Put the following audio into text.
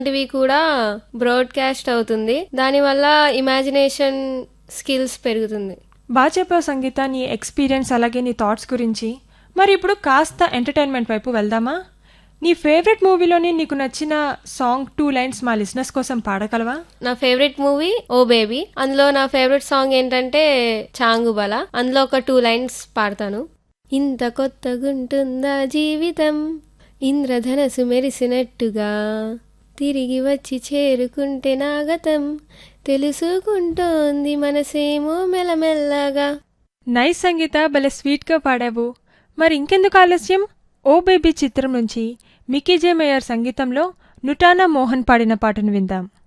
ఇవి కూడా బ్రాడ్కాస్ట్ అవుతుంది దానివల్ల ఇమాజినేషన్ స్కిల్స్ పెరుగుతుంది బాగా చెప్పావు సంగీత నీ ఎక్స్పీరియన్స్ అలాగే నీ థాట్స్ గురించి మరి ఇప్పుడు కాస్త ఎంటర్టైన్మెంట్ వైపు వెళ్దామా నీ ఫేవరెట్ మూవీలోని నీకు నచ్చిన సాంగ్ టూ లైన్స్ మా లిసినర్స్ కోసం పాడగలవా నా ఫేవరెట్ మూవీ ఓ బేబీ అందులో నా ఫేవరెట్ సాంగ్ ఏంటంటే చాంగుబల అందులో ఒక టూ లైన్స్ పాడతాను ఇంత కొత్తగుంటుందా జీవితం ఇంద్రధనసు మెరిసినట్టుగా తిరిగి వచ్చి చేరుకుంటే నాగతం తెలుసుకుంటోంది మనసేమో మెల్లమెల్లగా నైస్ సంగీత భలే స్వీట్గా పాడావు మరి ఇంకెందుకు ఆలస్యం ఓ బేబీ చిత్రం నుంచి మికీ జే మేయర్ సంగీతంలో నుటానా మోహన్ పాడిన పాటను విందాం